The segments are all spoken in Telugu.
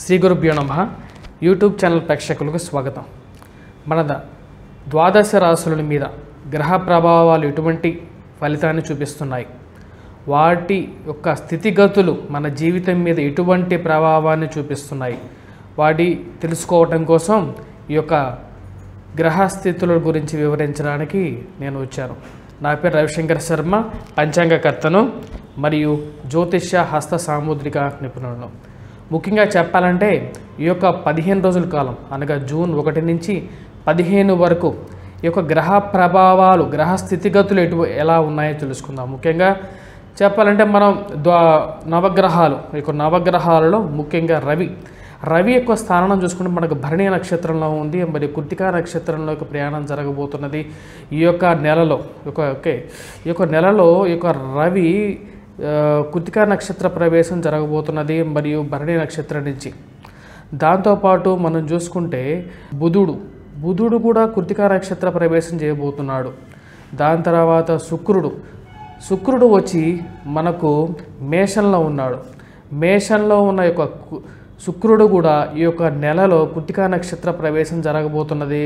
శ్రీ గురుభ్యో నమ యూట్యూబ్ ఛానల్ ప్రేక్షకులకు స్వాగతం మన ద- ద్వాదశ రాశుల మీద గ్రహ ప్రభావాలు ఎటువంటి ఫలితాన్ని చూపిస్తున్నాయి వాటి యొక్క స్థితిగతులు మన జీవితం మీద ఎటువంటి ప్రభావాన్ని చూపిస్తున్నాయి వాటి తెలుసుకోవటం కోసం ఈ యొక్క గ్రహస్థితుల గురించి వివరించడానికి నేను వచ్చాను నా పేరు రవిశంకర్ శర్మ పంచాంగకర్తను మరియు జ్యోతిష్య హస్త సాముద్రిక నిపుణులను ముఖ్యంగా చెప్పాలంటే ఈ యొక్క పదిహేను రోజుల కాలం అనగా జూన్ ఒకటి నుంచి పదిహేను వరకు ఈ యొక్క గ్రహ ప్రభావాలు గ్రహ స్థితిగతులు ఎటు ఎలా ఉన్నాయో తెలుసుకుందాం ముఖ్యంగా చెప్పాలంటే మనం ద్వా నవగ్రహాలు ఈ యొక్క నవగ్రహాలలో ముఖ్యంగా రవి రవి యొక్క స్థానం చూసుకుంటే మనకు భరణి నక్షత్రంలో ఉంది మరి కృతికా నక్షత్రంలోకి ప్రయాణం జరగబోతున్నది ఈ యొక్క నెలలో ఒక ఓకే ఈ యొక్క నెలలో ఈ యొక్క రవి ఆ, కృతికా నక్షత్ర ప్రవేశం జరగబోతున్నది మరియు భరణి నక్షత్రం నుంచి దాంతోపాటు మనం చూసుకుంటే బుధుడు బుధుడు కూడా కృతికా నక్షత్ర ప్రవేశం చేయబోతున్నాడు దాని తర్వాత శుక్రుడు శుక్రుడు వచ్చి మనకు మేషంలో ఉన్నాడు మేషంలో ఉన్న యొక్క కు- శుక్రుడు కూడా ఈ యొక్క నెలలో కృతికా నక్షత్ర ప్రవేశం జరగబోతున్నది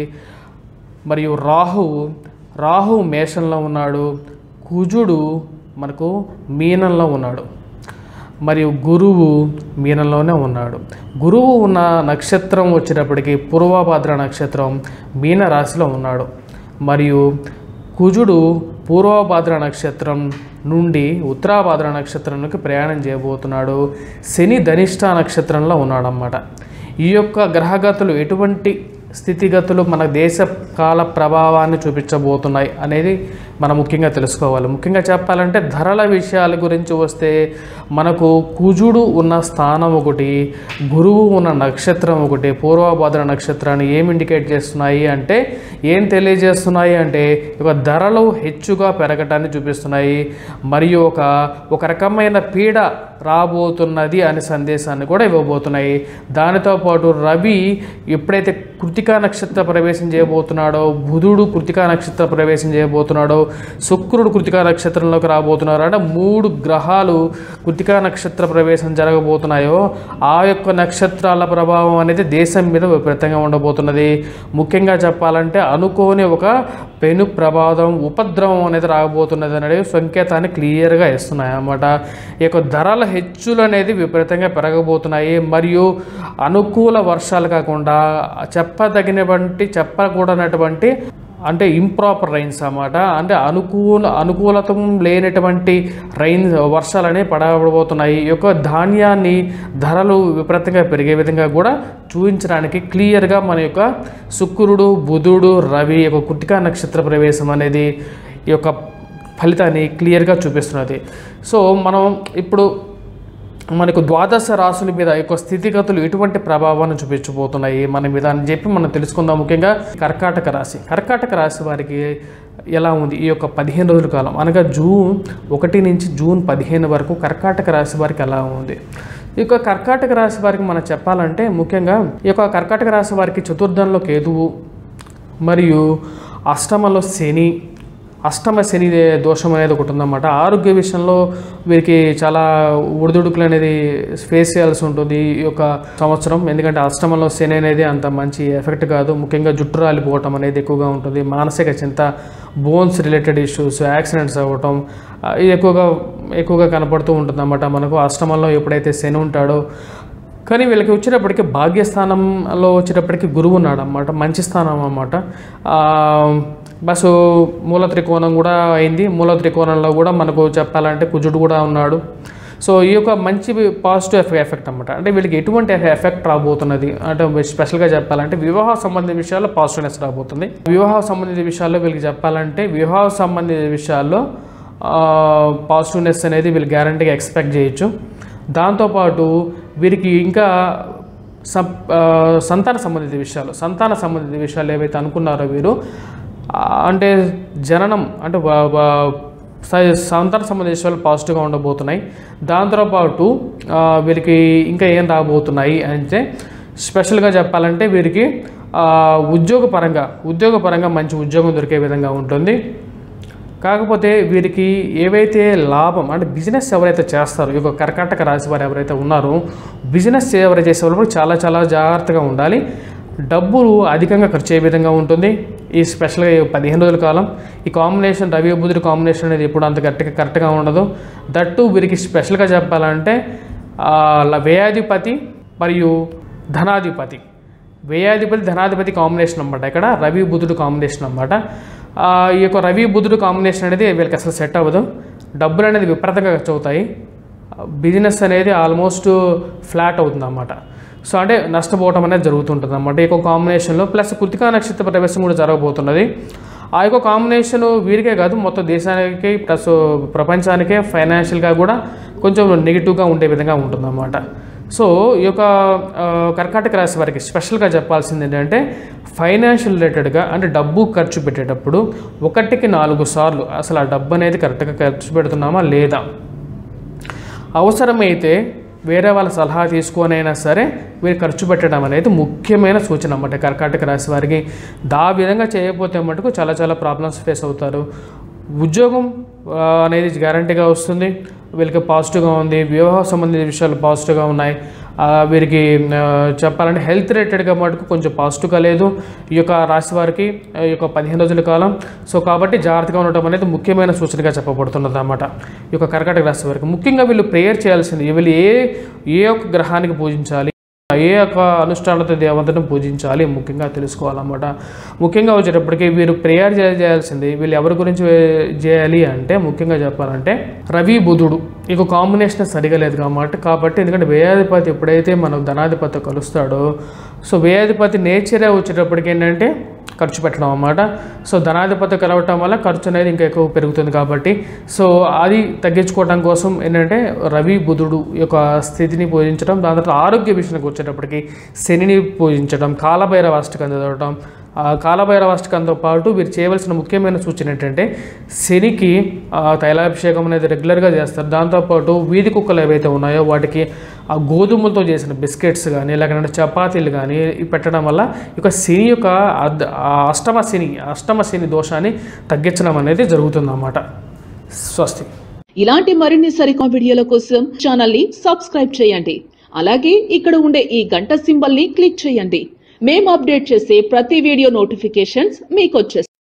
మరియు రాహువు రాహు మేషంలో ఉన్నాడు కుజుడు మనకు మీనంలో ఉన్నాడు మరియు గురువు మీనంలోనే ఉన్నాడు గురువు ఉన్న నక్షత్రం వచ్చేటప్పటికి పూర్వభద్ర నక్షత్రం మీన రాశిలో ఉన్నాడు మరియు కుజుడు పూర్వభద్ర నక్షత్రం నుండి ఉత్తరాభద్ర నక్షత్రంలోకి ప్రయాణం చేయబోతున్నాడు శని ధనిష్ట నక్షత్రంలో ఉన్నాడన్నమాట ఈ యొక్క గ్రహగతులు ఎటువంటి స్థితిగతులు మన దేశ కాల ప్రభావాన్ని చూపించబోతున్నాయి అనేది మనం ముఖ్యంగా తెలుసుకోవాలి ముఖ్యంగా చెప్పాలంటే ధరల విషయాల గురించి వస్తే మనకు కుజుడు ఉన్న స్థానం ఒకటి గురువు ఉన్న నక్షత్రం ఒకటి పూర్వభద్ర నక్షత్రాన్ని ఏం ఇండికేట్ చేస్తున్నాయి అంటే ఏం తెలియజేస్తున్నాయి అంటే ఒక ధరలు హెచ్చుగా పెరగటాన్ని చూపిస్తున్నాయి మరియు ఒక ఒక రకమైన పీడ రాబోతున్నది అనే సందేశాన్ని కూడా ఇవ్వబోతున్నాయి దానితో పాటు రవి ఎప్పుడైతే కృతికా నక్షత్ర ప్రవేశం చేయబోతున్నాడో బుధుడు కృతికా నక్షత్ర ప్రవేశం చేయబోతున్నాడో శుక్రుడు కృతికా నక్షత్రంలోకి రాబోతున్నారు అంటే మూడు గ్రహాలు కృతికా నక్షత్ర ప్రవేశం జరగబోతున్నాయో ఆ యొక్క నక్షత్రాల ప్రభావం అనేది దేశం మీద విపరీతంగా ఉండబోతున్నది ముఖ్యంగా చెప్పాలంటే అనుకోని ఒక పెను ప్రమాదం ఉపద్రవం అనేది రాబోతున్నది అనేది సంకేతాన్ని క్లియర్గా ఇస్తున్నాయి అన్నమాట ఈ యొక్క ధరల హెచ్చులు అనేది విపరీతంగా పెరగబోతున్నాయి మరియు అనుకూల వర్షాలు కాకుండా చెప్పదగినటువంటి చెప్పకూడనటువంటి అంటే ఇంప్రాపర్ రైన్స్ అన్నమాట అంటే అనుకూల అనుకూలతం లేనటువంటి రైన్ వర్షాలనే పడబోతున్నాయి ఈ యొక్క ధాన్యాన్ని ధరలు విపరీతంగా పెరిగే విధంగా కూడా చూపించడానికి క్లియర్గా మన యొక్క శుక్రుడు బుధుడు రవి యొక్క కుటికా నక్షత్ర ప్రవేశం అనేది ఈ యొక్క ఫలితాన్ని క్లియర్గా చూపిస్తున్నది సో మనం ఇప్పుడు మనకు ద్వాదశ రాశుల మీద యొక్క స్థితిగతులు ఎటువంటి ప్రభావాన్ని చూపించబోతున్నాయి మన మీద అని చెప్పి మనం తెలుసుకుందాం ముఖ్యంగా కర్కాటక రాశి కర్కాటక రాశి వారికి ఎలా ఉంది ఈ యొక్క పదిహేను రోజుల కాలం అనగా జూన్ ఒకటి నుంచి జూన్ పదిహేను వరకు కర్కాటక రాశి వారికి ఎలా ఉంది ఈ యొక్క కర్కాటక రాశి వారికి మనం చెప్పాలంటే ముఖ్యంగా ఈ యొక్క కర్కాటక రాశి వారికి చతుర్థంలో కేతువు మరియు అష్టమలో శని అష్టమ శని దోషం అనేది ఒకటి ఉందన్నమాట ఆరోగ్య విషయంలో వీరికి చాలా ఒడిదుడుకులు అనేది ఫేస్ చేయాల్సి ఉంటుంది ఈ యొక్క సంవత్సరం ఎందుకంటే అష్టమంలో శని అనేది అంత మంచి ఎఫెక్ట్ కాదు ముఖ్యంగా జుట్టు రాలిపోవటం అనేది ఎక్కువగా ఉంటుంది మానసిక చింత బోన్స్ రిలేటెడ్ ఇష్యూస్ యాక్సిడెంట్స్ అవ్వటం ఆ, ఇది ఎక్కువగా ఎక్కువగా కనపడుతూ ఉంటుంది అన్నమాట మనకు అష్టమంలో ఎప్పుడైతే శని ఉంటాడో కానీ వీళ్ళకి వచ్చేటప్పటికి భాగ్యస్థానంలో వచ్చేటప్పటికి గురువు ఉన్నాడు అన్నమాట మంచి స్థానం అన్నమాట ఆ, బస్ మూల త్రికోణం కూడా అయింది మూల త్రికోణంలో కూడా మనకు చెప్పాలంటే కుజుడు కూడా ఉన్నాడు సో ఈ యొక్క మంచి పాజిటివ్ ఎఫెక్ట్ ఎఫెక్ట్ అనమాట అంటే వీళ్ళకి ఎటువంటి ఎఫెక్ట్ రాబోతున్నది అంటే స్పెషల్గా చెప్పాలంటే వివాహ సంబంధిత విషయాల్లో పాజిటివ్నెస్ రాబోతుంది వివాహ సంబంధిత విషయాల్లో వీళ్ళకి చెప్పాలంటే వివాహ సంబంధిత విషయాల్లో పాజిటివ్నెస్ అనేది వీళ్ళు గ్యారంటీగా ఎక్స్పెక్ట్ చేయొచ్చు దాంతోపాటు వీరికి ఇంకా సం ఆ, సంతాన సంబంధిత విషయాలు సంతాన సంబంధిత విషయాలు ఏవైతే అనుకున్నారో వీరు ఆ, అంటే జననం అంటే వా- వా- స- సంతాన సంబంధిత విషయాలు పాజిటివ్గా ఉండబోతున్నాయి దాంతోపాటు ఆ, వీరికి ఇంకా ఏం రాబోతున్నాయి అంటే స్పెషల్గా చెప్పాలంటే వీరికి ఆ, ఉద్యోగపరంగా ఉద్యోగపరంగా మంచి ఉద్యోగం దొరికే విధంగా ఉంటుంది కాకపోతే వీరికి ఏవైతే లాభం అంటే బిజినెస్ ఎవరైతే చేస్తారో ఈ యొక్క కర్కాటక రాశి వారు ఎవరైతే ఉన్నారో బిజినెస్ ఎవరైతే చేసే వాళ్ళు కూడా చాలా చాలా జాగ్రత్తగా ఉండాలి డబ్బులు అధికంగా ఖర్చు అయ్యే విధంగా ఉంటుంది ఈ స్పెషల్గా ఈ పదిహేను రోజుల కాలం ఈ కాంబినేషన్ రవి బుధుడి కాంబినేషన్ అనేది ఎప్పుడు అంత కరెక్ట్గా కరెక్ట్గా ఉండదు దట్టు వీరికి స్పెషల్గా చెప్పాలంటే ఆ, ల- వ్యయాధిపతి మరియు ధనాధిపతి వ్యయాధిపతి ధనాధిపతి కాంబినేషన్ అన్నమాట ఇక్కడ రవి బుధుడు కాంబినేషన్ అన్నమాట ఆ, ఈ యొక్క రవి బుధుడు కాంబినేషన్ అనేది వీళ్ళకి అసలు సెట్ అవ్వదు డబ్బులు అనేది విపరీతంగా ఖర్చు అవుతాయి బిజినెస్ అనేది ఆల్మోస్ట్ ఫ్లాట్ అవుతుంది అన్నమాట సో అంటే నష్టపోవటం అనేది జరుగుతుంటుంది అన్నమాట ఈ యొక్క కాంబినేషన్లో ప్లస్ కృతికా నక్షత్ర ప్రవేశం కూడా జరగబోతున్నది ఆ యొక్క కాంబినేషన్ వీరికే కాదు మొత్తం దేశానికి ప్లస్ ప్రపంచానికే ఫైనాన్షియల్గా కూడా కొంచెం నెగిటివ్గా ఉండే విధంగా ఉంటుందన్నమాట సో ఈ యొక్క ఆ, కర్కాటక రాశి వారికి స్పెషల్గా చెప్పాల్సింది ఏంటంటే ఫైనాన్షియల్ రిలేటెడ్గా అంటే డబ్బు ఖర్చు పెట్టేటప్పుడు ఒకటికి నాలుగు సార్లు అసలు ఆ డబ్బు అనేది కరెక్ట్గా ఖర్చు పెడుతున్నామా లేదా అవసరమైతే వేరే వాళ్ళ సలహా తీసుకొనైనా సరే మీరు ఖర్చు పెట్టడం అనేది ముఖ్యమైన సూచన అన్నమాట కర్కాటక రాశి వారికి దా విధంగా చేయకపోతే మటుకు చాలా చాలా ప్రాబ్లమ్స్ ఫేస్ అవుతారు ఉద్యోగం ఆ, అనేది గ్యారంటీగా వస్తుంది వీళ్ళకి పాజిటివ్గా ఉంది వివాహ సంబంధించిన విషయాలు పాజిటివ్గా ఉన్నాయి ఆ, వీరికి ఆ, చెప్పాలంటే హెల్త్ రిలేటెడ్గా మటుకు కొంచెం పాజిటివ్గా లేదు ఈ యొక్క రాశి వారికి ఆ, ఈ యొక్క పదిహేను రోజుల కాలం సో కాబట్టి జాగ్రత్తగా ఉండటం అనేది ముఖ్యమైన సూచనగా చెప్పబడుతున్నది అన్నమాట ఈ యొక్క కర్కాటక రాశి వారికి ముఖ్యంగా వీళ్ళు ప్రేయర్ చేయాల్సింది వీళ్ళు ఏ ఏ ఒక్క గ్రహానికి పూజించాలి ఏ యొక్క అనుష్ఠానత దేవతను పూజించాలి ముఖ్యంగా తెలుసుకోవాలన్నమాట ముఖ్యంగా వచ్చేటప్పటికి వీరు ప్రేయర్ చేయాల్సింది వీళ్ళు ఎవరి గురించి వే- చేయాలి అంటే ముఖ్యంగా చెప్పాలంటే రవి బుధుడు ఇక కాంబినేషన్ సరిగా లేదు కాబట్టి కాబట్టి ఎందుకంటే వ్యయాధిపతి ఎప్పుడైతే మనం ధనాధిపతి కలుస్తాడో సో వ్యయాధిపతి నేచరే వచ్చేటప్పటికి ఏంటంటే ఖర్చు పెట్టడం అన్నమాట సో ధనాధిపతి కలవటం వల్ల ఖర్చు అనేది ఇంకా ఎక్కువ పెరుగుతుంది కాబట్టి సో అది తగ్గించుకోవడం కోసం ఏంటంటే రవి బుధుడు యొక్క స్థితిని పూజించడం దాని తర్వాత ఆరోగ్య విషయానికి వచ్చేటప్పటికి శనిని పూజించడం కాలభైరవ అష్టకం చదవడం ఆ కాలభైరవ అష్టకంతో పాటు వీరు చేయవలసిన ముఖ్యమైన సూచన ఏంటంటే శనికి ఆ, తైలాభిషేకం అనేది రెగ్యులర్గా చేస్తారు దాంతోపాటు వీధి కుక్కలు ఏవైతే ఉన్నాయో వాటికి ఆ గోధుమలతో చేసిన బిస్కెట్స్ కానీ లేకపోతే చపాతీలు కానీ ఇవి పెట్టడం వల్ల ఈ యొక్క శని యొక్క అద్- ఆ అష్టమ శని అష్టమ శని దోషాన్ని తగ్గించడం అనేది జరుగుతుందన్నమాట స్వస్తి ఇలాంటి మరిన్ని సరికొత్త వీడియోల కోసం ఛానల్ ని సబ్స్క్రైబ్ చేయండి అలాగే ఇక్కడ ఉండే ఈ గంట సింబల్ ని క్లిక్ చేయండి మేము అప్డేట్ చేసే ప్రతి వీడియో నోటిఫికేషన్స్ మీకు వచ్చేస్తాయి